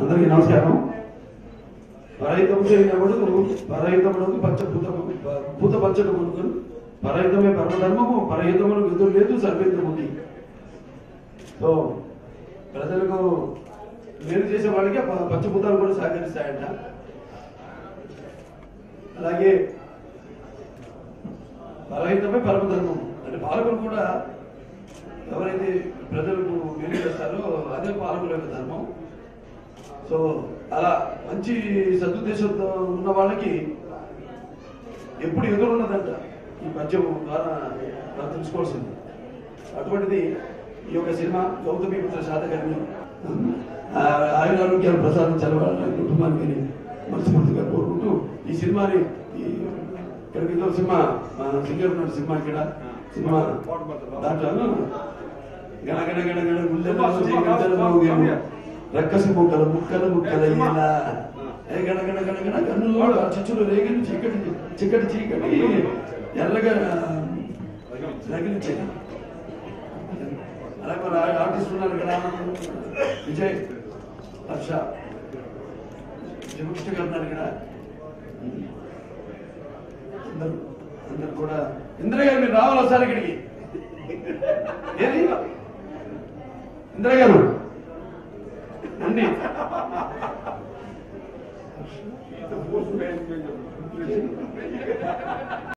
అందరికీ నమస్కారం పరహితము చేయనప్పుడు పరహితములకు పచ్చ పూత పూత పచ్చట కొనుక్కొని పరహితమే పరమధర్మము పరహితములకు ఎదురు లేదు సర్వేంద్రముఖి సో ప్రజలకు మేలు చేసే వాళ్ళకి ఆ ప- పచ్చభూతాలు కూడా సహకరిస్తాయంట అలాగే పరహితమే పరమధర్మం అంటే పాలకులు కూడా ఎవరైతే ప్రజలకు మేలు చేస్తారో అదే పాలకుల యొక్క ధర్మం సో అలా మంచి సదుద్దేశంతో ఉన్న వాళ్ళకి ఎప్పుడు ఎదురున్నదంట ఈ పద్యం ద్వారా మనం తెలుసుకోవాల్సింది అటువంటిది ఈ యొక్క సినిమా గౌతమి పుత్ర శాతకర్ణి ఆయన ఆరోగ్యాలు ప్రసాదించాలి వాళ్ళ కుటుంబానికి మనస్ఫూర్తిగా కోరుకుంటూ ఈ సినిమాని ఈ ఇక్కడ ఇంకో సినిమా మా సింగర్ ఉన్నాడు సినిమా ఇక్కడ సినిమా దాంట్లో గణ గణ గణ గణ గుండెల్లో చేయగలుగుతారు మేము రక్కసి ముక్కలు ముక్కలు ముక్కలు అయ్యేలా ఏ గణ గణ గణ గణ కన్నులు ఆ చిచ్చులు రేగిన చీకటి చిక్కటి చీకటి ఎర్రగా రగిలించేది అలాగే మన ఆర్టిస్ట్ ఉన్నారు కదా విజయ్ హర్ష జగకృష్ణ గారు ఉన్నారు ఇక్కడ అందరూ అందరు కూడా ఇంద్ర గారు మీరు రావాలి ఒకసారి ఇక్కడికి ఏది ఇంద్ర గారు అండి